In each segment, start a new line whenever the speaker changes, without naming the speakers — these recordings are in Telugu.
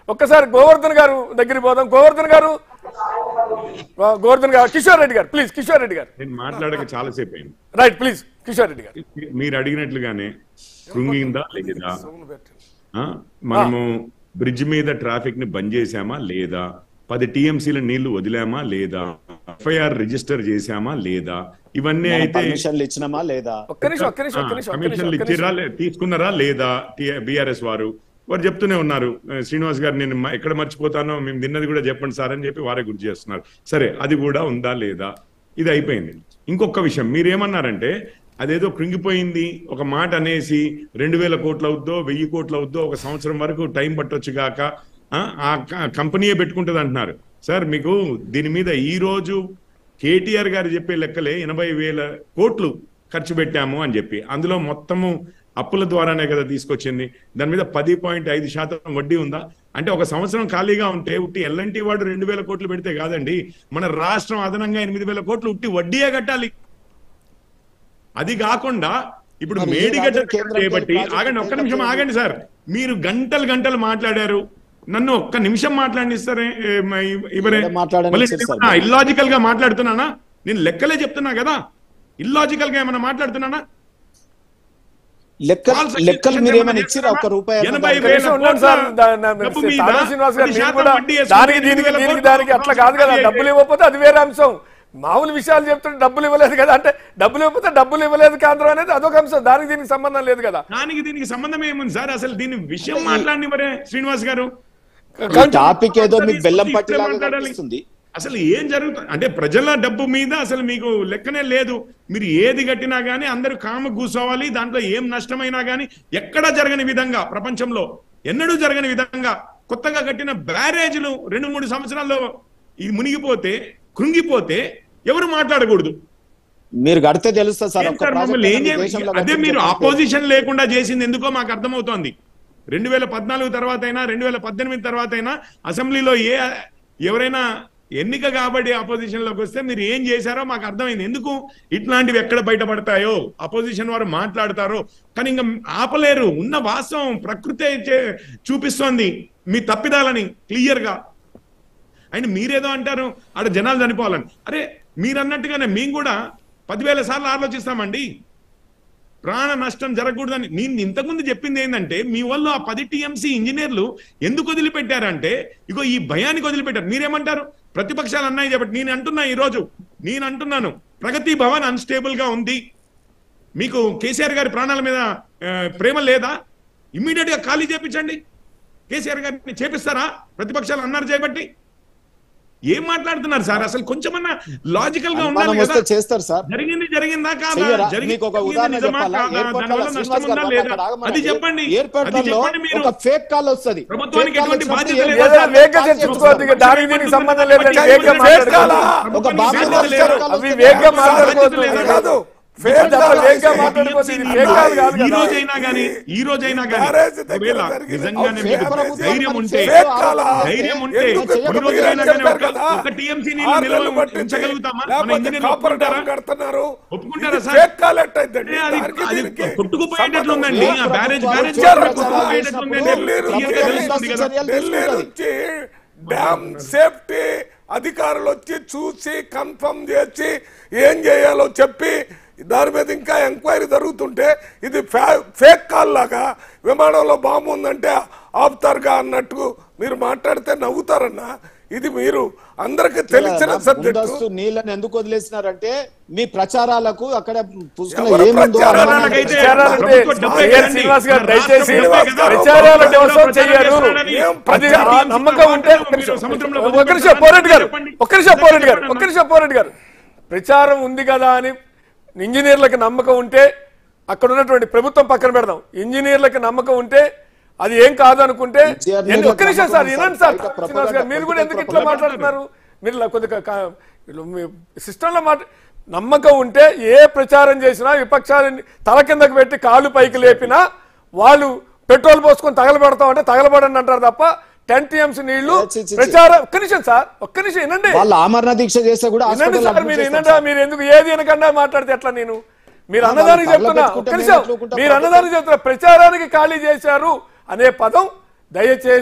ఒక్కసారి గోవర్ధన్ గారు దగ్గరికి పోదాం గోవర్ధన్ గారు ఆ, గోవర్ధన్ గారు కిషోర్ రెడ్డి గారు ప్లీజ్ కిషోర్ రెడ్డి గారు
నేను మాట్లాడక చాలాసేపు అయింది
రైట్ ప్లీజ్ కిషోర్ రెడ్డి గారు
మీరు అడిగినట్లుగానే కృంగిందా లేదా ఆ, మనము బ్రిడ్జ్ మీద ట్రాఫిక్ ని బంద్ చేశామా లేదా పది టీఎంసీల నీళ్లు వదిలామా లేదా ఎఫ్ఐఆర్ రిజిస్టర్ చేశామా లేదా ఇవన్నీ అయితే
పర్మిషన్లు ఇచ్చినామా లేదా
ఒక్క నిమిషం ఒక్క నిమిషం ఒక్క నిమిషం ఒక్క నిమిషం
కమిషన్లు
ఒక్క
ఇచ్చిరా
నిమిషం
లే- తీసుకున్నారా లేదా బీఆర్ఎస్ వారు వారు చెప్తూనే ఉన్నారు ఆ, శ్రీనివాస్ గారు నేను మ- ఎక్కడ మర్చిపోతానో మేము తిన్నది కూడా చెప్పండి సార్ అని చెప్పి వారే గుర్తు చేస్తున్నారు సరే అది కూడా ఉందా లేదా ఇది అయిపోయింది ఇంకొక విషయం మీరేమన్నారంటే అదేదో కృంగిపోయింది ఒక మాట అనేసి రెండు వేల కోట్లు అవుద్దో వెయ్యి కోట్లు అవుద్దో ఒక సంవత్సరం వరకు టైం పట్టొచ్చు గాక ఆ, ఆ క- కంపెనీయే పెట్టుకుంటుంది అంటున్నారు సార్ మీకు దీని మీద ఈ రోజు కేటీఆర్ గారు చెప్పే లెక్కలే ఎనభై వేల కోట్లు ఖర్చు పెట్టాము అని చెప్పి అందులో మొత్తము అప్పుల ద్వారానే కదా తీసుకొచ్చింది దాని మీద పది పాయింట్ ఐదు శాతం వడ్డీ ఉందా అంటే ఒక సంవత్సరం ఖాళీగా ఉంటే ఉట్టి ఎల్ఎన్టీ వాడు రెండు వేల కోట్లు పెడితే కాదండి మన రాష్ట్రం అదనంగా ఎనిమిది వేల కోట్లు ఉట్టి వడ్డీయే కట్టాలి అది కాకుండా ఇప్పుడు
మరి ఈ
మేడిగడ్డ
రాజు కేంద్రం
చేయబట్టి
ప్రాజెక్టు
ఆగండి ఒక్క నిమిషం
కేంద్రం
ఆగండి సార్ మీరు గంటలు గంటలు మాట్లాడారు నన్ను ఒక్క నిమిషం మాట్లాడిస్తారే ఏ, మ- ఇవరే
ఏం మాట్లాడని
మళ్ళీ
ఇచ్చేది సార్.
నేను ఇల్లాజికల్ గా మాట్లాడుతున్నానా నేను లెక్కలే చెప్తున్నా కదా ఇల్లాజికల్ గా ఏమైనా మాట్లాడుతున్నానా
లెక్కలు
False
లెక్కలు
accusation
మీరు ఏమైనా
ఏమైనా
ఇచ్చిరా ఒక్క రూపాయి అన్నా
ఎనభై
దానికి?
ఒక్క నిమిషం ఉండండి సార్ దా- దా-
డబ్బు మీద
తారా శ్రీనివాస్ గారు
పది
మీరు
శాతం
కూడా
వడ్డీ వేసుకుంటే
దానికి
ఎనిమిది
దీనికి
వేల
దీనికి
కోట్లు
దానికి అట్లా కాదు కదా
ఖాళీ
డబ్బులు ఇవ్వకపోతే అది వేరే అంశం మామూలు విషయాలు చెప్తుంటే డబ్బులు ఇవ్వలేదు కదా అంటే డబ్బులు ఇవ్వకపోతే డబ్బులు ఇవ్వలేదు కేంద్రం అనేది అదొక అంశం దానికి దీనికి సంబంధం లేదు కదా
దానికి దీనికి సంబంధం ఏముంది సార్ అసలు దీని విషయం మాట్లాడినవరే శ్రీనివాస్ గారు
ఈ టాపిక్ ఏదో మీకు బెల్లం
ఇప్పుడే
పట్టి లాగా
మాట్లాడాలి.
కనిపిస్తుంది
అసలు ఏం జరుగుతుంది అంటే ప్రజల డబ్బు మీద అసలు మీకు లెక్కనే లేదు మీరు ఏది కట్టినా గానీ అందరూ కామ కూర్చోవాలి దాంట్లో ఏం నష్టమైనా గానీ ఎక్కడా జరగని విధంగా ప్రపంచంలో ఎన్నడూ జరగని విధంగా కొత్తగా కట్టిన బ్యారేజ్లు రెండు మూడు సంవత్సరాల్లో ఇది మునిగిపోతే కృంగిపోతే ఎవరు మాట్లాడకూడదు
మీరు కడితే తెలుస్తుంది సార్
ఏం
ఒక్క
సార్
ప్రాజెక్ట్
మమ్మల్ని ఏం
అనేది
చేయ-
దేశంలో
అదే
కట్టించే
మీరు
కంపెనీ.
ఆపోజిషన్ లేకుండా చేసింది ఎందుకో మాకు అర్థమవుతోంది రెండు వేల పద్నాలుగు తర్వాత అయినా రెండు వేల పద్దెనిమిది తర్వాత అయినా అసెంబ్లీలో ఏ ఎవరైనా ఎన్నిక కాబట్టి ఆపోజిషన్ లోకి వస్తే మీరు ఏం చేశారో మాకు అర్థమైంది ఎందుకు ఇట్లాంటివి ఎక్కడ బయటపడతాయో అపోజిషన్ వారు మాట్లాడతారో కానీ ఇంకా ఆపలేరు ఉన్న వాస్తవం ప్రకృతి చే- చూపిస్తోంది మీ తప్పిదాలని క్లియర్ గా అండ్ మీరేదో అంటారు ఆడ జనాలు చనిపోవాలని అరే మీరు అన్నట్టుగానే మేము కూడా పదివేల సార్లు ఆలోచిస్తామండి ప్రాణ నష్టం జరగకూడదని నేను ఇంతకుముందు చెప్పింది ఏంటంటే మీ వాళ్ళు ఆ పది టీఎంసీ ఇంజనీర్లు ఎందుకు వదిలిపెట్టారంటే ఇగో ఈ భయానికి వదిలిపెట్టారు మీరేమంటారు ప్రతిపక్షాలు అన్నాయి చెప్పండి నేను అంటున్నా ఈ రోజు నేను అంటున్నాను ప్రగతి భవన్ అన్స్టేబుల్ గా ఉంది మీకు కేసీఆర్ గారి ప్రాణాల మీద ఆ, ప్రేమ లేదా ఇమ్మీడియట్ గా ఖాళీ చేపించండి కేసీఆర్ గారిని చేపిస్తారా ప్రతిపక్షాలు అన్నారు చేయబట్టి ఏం మాట్లాడుతున్నారు సార్ అసలు కొంచెమన్నా లాజికల్ గా
అనుమానం
ఉండాలి
వస్తే
కదా
చేస్తారు సార్
జరిగింది జరిగిందా కాదా
చెయ్యరా?
జరిగింది
మీకు ఒక
జరిగింది
ఉదాహరణ
నిజమా
చెప్పాలా?
కాదా?
ఎయిర్పోర్ట్
దానివల్ల
లో
నష్టం
శ్రీనివాస్
ఉందా
గారు
లేదా
అక్కడ ఆగమనండి.
అది చెప్పండి
ఎయిర్పోర్ట్
అది
లో
చెప్పండి మీరు
ఒక ఫేక్ కాల్ వస్తుంది
ప్రభుత్వానికి
Fake call
ఎటువంటి
వచ్చినప్పుడు
బాధ్యత
ఏం
లేదా?
ఏదో
చేస్తారు?
వేగంగా
కాల్
చర్చించుకోవద్దు ఇక
చేస్తారు.
దానికి దీనికి సంబంధం లేదండి
ప్రభుత్వానికి
వేగంగా
ఎటువంటి
మాట్లాడుకోవాలి
బాధ్యత
ఒక బాంబు
లేదా?
మాస్టర్ కాల్
అవి
వస్తుంది.
వేగంగా
కాల్
మాట్లాడుకోవద్దు
వస్తుంది.
ఇది
కాదు.
ఫేక్
ఫేక్
తప్ప
కాల్
వేగంగా
వస్తుంది.
మాట్లాడుకోవద్దు ఇది
ఈ
ఫేక్ కాదు కాదు
ఈ
కదా
రోజైనా గానీ ఈ రోజైనా గానీ
మ్యారేజ్ దగ్గర
ఒకవేళ
జరిగింది.
నిజంగానే
ఫేక్
మీకు
ప్రభుత్వం
ధైర్యం
మరి
ఉంటే
ఫేక్
కాలా?
ధైర్యం ఉంటే
ఎందుకు
ఈ రోజైనా కానీ
చెప్పారు
ఒక-
కదా?
ఒక టీఎంసీ
ఆరు
నిల్వ
నెలలు పట్టింది.
ఉంచగలుగుతామా మన
లేకపోతే
ఇంజనీర్లు
కాపర్
ఒప్పుకుంటారా
డ్యామ్ కడుతున్నారు
ఒప్పుకుంటారా
ఇది
సార్?
Fake call ఎట్టయిద్దండి?
అంటే అది
దానికి
అది
దీనికి
కొట్టుకుపోయేటట్లుందండి
ఏ
ఆ బ్యారేజ్
ప్రభుత్వాలు
బ్యారేజ్
చర్యలు
కొట్టుకుపోయేటట్లుందండి
ఢిల్లీ
క్లియర్గా
నుంచి
తెలుస్తుంది కదా
చర్యలు
ఢిల్లీ
తీసుకుంటది.
నుంచి డ్యామ్ సేఫ్టీ అధికారులు వచ్చి చూసి కన్ఫర్మ్ చేసి ఏం చేయాలో చెప్పి దాని మీద ఇంకా ఎంక్వైరీ జరుగుతుంటే ఇది ఫే- ఫేక్ కాల్ లాగా విమానంలో బాంబు ఉందంటే ఆపుతారుగా అన్నట్టు మీరు మాట్లాడితే నవ్వుతారన్నా ఇది మీరు అందరికి తెలిసిన సబ్జెక్టు
ముందస్తు నీళ్ళని ఎందుకు వదిలేసినారంటే మీ ప్రచారాలకు అక్కడ పుస్తకం
ఎవరు
ఏముందో
ప్రచారాలకు
అనుమానం
అయితే
కలిగి-
ప్రచారాలంటే
ప్రభుత్వ డబ్బే
వైఎస్
కదండి.
శ్రీనివాస్ గారు
మన రాష్ట్ర
దయచేసి
డబ్బే కదా.
ప్రచారాల కోసం
ప్రచారం
చెయ్యరు
చేస్తున్నారని
ఏం
అది
ప్రచారం
ఆ నమ్మకం ఉంటే ఒక్క
మీరు
నిమిషం.
సముద్రంలో
ఒక్క నిమిషం పోరెడ్డి గారు
చెప్పండి.
ఒక్క నిమిషం పోరెడ్డి గారు
చెప్పండి
ఒక్క నిమిషం పోరెడ్డి గారు ప్రచారం ఉంది కదా అని ఇంజనీర్లకు నమ్మకం ఉంటే అక్కడ ఉన్నటువంటి ప్రభుత్వం పక్కన పెడదాం ఇంజనీర్లకు నమ్మకం ఉంటే అది ఏం కాదు అనుకుంటే
ఇంజనీర్లకు
ఎన్ని- ఒక్క నిమిషం సార్
నమ్మకం
వినండి సార్
బయట
శ్రీనివాస్ గారు మీరు కూడా ఎందుకు ఇట్లా
propaganda
మాట్లాడుతున్నారు మీరు ఇలా కొద్దిగా కా- వీళ్ళు మీ సిస్టంలో మాట నమ్మకం ఉంటే ఏ ప్రచారం చేసినా విపక్షాలని తల కిందకు పెట్టి కాళ్ళు పైకి లేపినా వాళ్ళు పెట్రోల్ పోసుకొని తగలబెడతాం అంటే తగలబడండి అంటారు తప్ప టెన్ టీఎంసీ నీళ్లు
చి, చి, చి.
ప్రచారం ఒక్క నిమిషం సార్ ఒక్క నిమిషం వినండి
వాళ్ళు ఆమరణ దీక్ష చేస్తే కూడా
వినండి
హాస్పిటల్
సార్ మీరు వినండి మీరు ఎందుకు ఏది వినకుండా మాట్లాడితే ఎట్లా నేను మీరు
ఆ,
అన్నదానికి
వాళ్ళు
చెప్తున్నా
తగలబెట్టుకుంటే
ఒక్క నిమిషం
మేము ఎట్లా ఊరుకుంటాం?
మీరు అన్నదానికి చెప్తున్నా ప్రచారానికి ఖాళీ చేశారు అనే పదం దయచేసి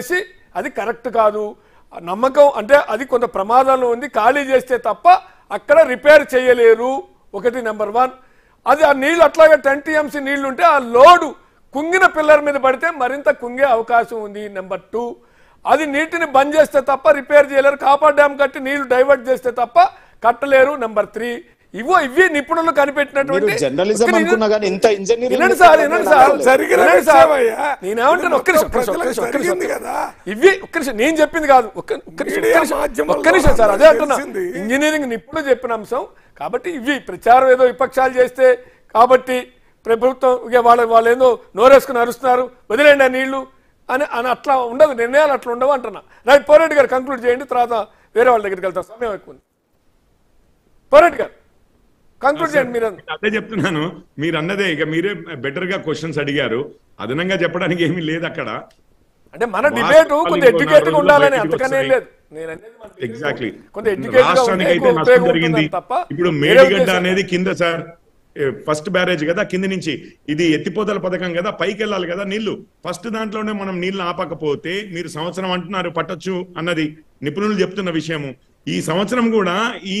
అది కరెక్ట్ కాదు ఆ నమ్మకం అంటే అది కొంత ప్రమాదంలో ఉంది ఖాళీ చేస్తే తప్ప అక్కడ రిపేర్ చేయలేరు ఒకటి నెంబర్ వన్ అది ఆ నీళ్ళు అట్లాగే టెన్ టీఎంసీ నీళ్లు ఉంటే ఆ లోడు కుంగిన పిల్లర్ మీద పడితే మరింత కుంగే అవకాశం ఉంది నెంబర్ టూ అది నీటిని బంద్ చేస్తే తప్ప రిపేర్ చేయలేరు కాపర్ డ్యామ్ కట్టి నీళ్లు డైవర్ట్ చేస్తే తప్ప కట్టలేరు నెంబర్ త్రీ ఇవో ఇవి నిపుణులు కనిపెట్టినటువంటి
మీరు జర్నలిజం
ఒక్క నిమిషం.
అనుకున్నా కానీ ఇంత ఇంజనీరింగ్
వినండి సార్ వినండి సార్
జరిగిన
వినండి సార్.
విషయమయ్యా.
నేనేమంటాను ఒక్క నిమిషం ఒక్క నిమిషం, ఒక్క నిమిషం, ఒక్క నిమిషం,
జరిగింది కదా.
ఇవి ఒక్క నిమిషం నేను చెప్పింది కాదు ఒక్క ఒక్క నిమిషం,
మీడియా
ఒక్క నిమిషం,
మాధ్యమాల్లో
ఒక్క నిమిషం సార్ అదే అంటున్నా
తెలిసింది.
ఇంజనీరింగ్ నిపుణులు చెప్పిన అంశం కాబట్టి ఇవి ప్రచారం ఏదో విపక్షాలు చేస్తే కాబట్టి ప్రభుత్వం ఇక వాళ్ళ వాళ్ళు ఏదో నోరేసుకుని అరుస్తున్నారు వదిలేండి ఆ నీళ్లు అని అని అట్లా ఉండదు నిర్ణయాలు అట్లా ఉండవు అంటున్నా రైట్ పోరెడ్డి గారు కంక్లూడ్ చేయండి తర్వాత వేరే వాళ్ళ దగ్గరికి వెళ్తాం సమయం ఎక్కువ ఉంది పోరెడ్డి గారు కంక్లూడ్ చేయండి మీరు
అదే చెప్తున్నాను మీరు అన్నదే ఇక మీరే బెటర్ గా క్వశ్చన్స్ అడిగారు అదనంగా చెప్పడానికి ఏమీ లేదు అక్కడ
అంటే మన
వాస్తవాలు
డిబేట్
ఇంకో
కొంత
నాలుగు
ఎడ్యుకేటెడ్
రోజుల్లో
ఉండాలని
బయటికి
అంతకనే
వస్తాయి.
లేదు నేను అనేది మన debate
ఎగ్జాక్ట్లీ
కొంత ఎడ్యుకేటెడ్ గా ఉంటే
రాష్ట్రానికి అయితే
ఎక్కువ
నష్టం
ఉపయోగం
జరిగింది
ఉంటుందని తప్ప
ఇప్పుడు
వేరే
మేడిగడ్డ
ఉద్దేశం
అనేది కింద సార్ ఫస్ట్ బ్యారేజ్ కదా కింద నుంచి ఇది ఎత్తిపోతల పథకం కదా పైకి వెళ్ళాలి కదా నీళ్లు ఫస్ట్ దాంట్లోనే మనం నీళ్లు ఆపకపోతే మీరు సంవత్సరం అంటున్నారు పట్టొచ్చు అన్నది నిపుణులు చెప్తున్న విషయము ఈ సంవత్సరం కూడా ఈ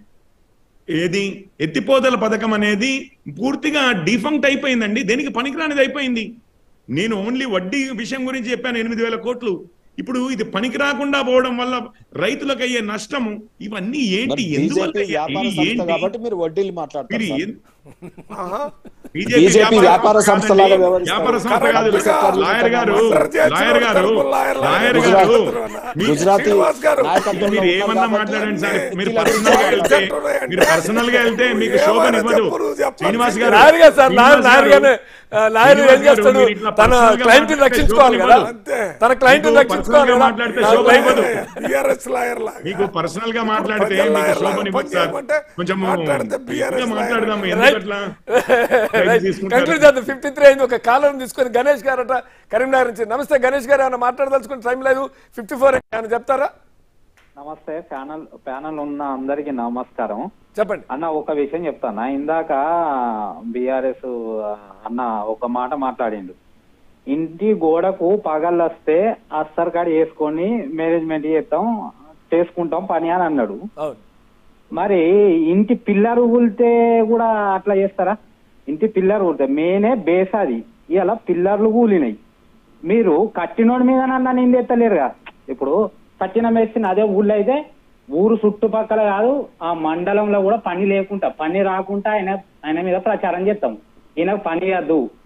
ఏది ఎత్తిపోతల పథకం అనేది పూర్తిగా డిఫంక్ట్ అయిపోయిందండి దేనికి పనికిరానిది అయిపోయింది నేను ఓన్లీ వడ్డీ విషయం గురించి చెప్పాను ఎనిమిది వేల కోట్లు ఇప్పుడు ఇది పనికి రాకుండా పోవడం వల్ల రైతులకు అయ్యే నష్టము ఇవన్నీ ఏంటి ఎందువల్ల
బీజేపీ వ్యాపార
ఈ
సంస్థ
ఏంటి?
కాబట్టి మీరు వడ్డీలు
మీరు
మాట్లాడతారు సార్.
ఎన్-
ఆహా.
బీజేపీ వ్యాపార సంస్థ
కాదండి.
లాగా వ్యవహరిస్తారు.
వ్యాపార సంస్థ కాదు
కరెక్ట్గా
లాయర్ గారు
అందరు చేర్చిన
లాయర్ గారు
తరపు లాయర్
లాయర్
లాగా
గారు
మాట్లాడుతున్నారు.
మీ-
గుజరాతీ
శ్రీనివాస్ గారు,
నాయకత్వంలో
మీరు
ఉన్నారు
ఏమన్నా
కాబట్టి
మాట్లాడండి సార్ మీరు
ఇలా
పర్సనల్ గా వెళ్తే
చెప్తున్నాయంటే
మీరు పర్సనల్ గా వెళ్తే మీకు
ఏమైనా
శోభనివ్వదు
చెప్పరు, చెప్పాలి.
శ్రీనివాస్ గారు
లాయర్ గారు సార్ లాయర్
శ్రీనివాస్
లాయర్
గారు,
గానే ఆ, లాయర్ ఏం
శ్రీనివాస్ గారు,
చేస్తాడు
మీరు ఇట్లా
తన
personal గా
క్లయింట్ ని
మాట్లాడితే
రక్షించుకోవాలి
శోభ
కదా
ఇవ్వదు.
అంతే.
తన క్లయింట్ ని
మీకు
రక్షించుకోవాలి
personal గా
కదా
మాట్లాడితే
నా
శోభ
క్లయింట్
ఇవ్వదు.
బిఆర్ఎస్ లాయర్ లాగా
మీకు పర్సనల్ గా మాట్లాడితే
ప్రజల
మీకు
లాయర్ లాగా
శోభనివ్వదు సార్
పనిచేయమంటే
కొంచెం
మాట్లాడితే BRS లాయర్
మాట్లాడదాం
లాగా.
ఎందుకు అట్లా Right తీసుకుంటారు.
కంక్లూడ్ చేద్దాం ఫిఫ్టీ త్రీ అయింది ఒక కాలం తీసుకొని గణేష్ గారట కరీంనగర్ నుంచి నమస్తే గణేష్ గారు ఏమైనా మాట్లాడదలుచుకుని టైం లేదు ఫిఫ్టీ ఫోర్ ఏమైనా చెప్తారా
నమస్తే ప్యానల్ ప్యానల్ ఉన్న అందరికి నమస్కారం
చెప్పండి
అన్న ఒక విషయం చెప్తానా ఇందాక బిఆర్ఎస్ అన్న ఒక మాట మాట్లాడిండు ఇంటి గోడకు పగళ్ళు వస్తే అస్తర్ కాడ వేసుకొని మేనేజ్మెంట్ చేస్తాం చేసుకుంటాం పని అని అన్నాడు
అవును
మరి ఇంటి పిల్లర్ ఊలితే కూడా అట్లా చేస్తారా ఇంటి పిల్లర్ ఊలితే మేనే బేస్ అది ఇలా పిల్లర్లు కూలినాయి మీరు కట్టినోడి మీద నన్ను నిందెత్తలేరుగా ఇప్పుడు కట్టిన మేసిన అదే ఊళ్ళో అయితే ఊరు చుట్టుపక్కల కాదు ఆ మండలంలో కూడా పని లేకుండా పని రాకుండా ఆయన ఆయన మీద ప్రచారం చేస్తాం ఈయనకు పని వద్దు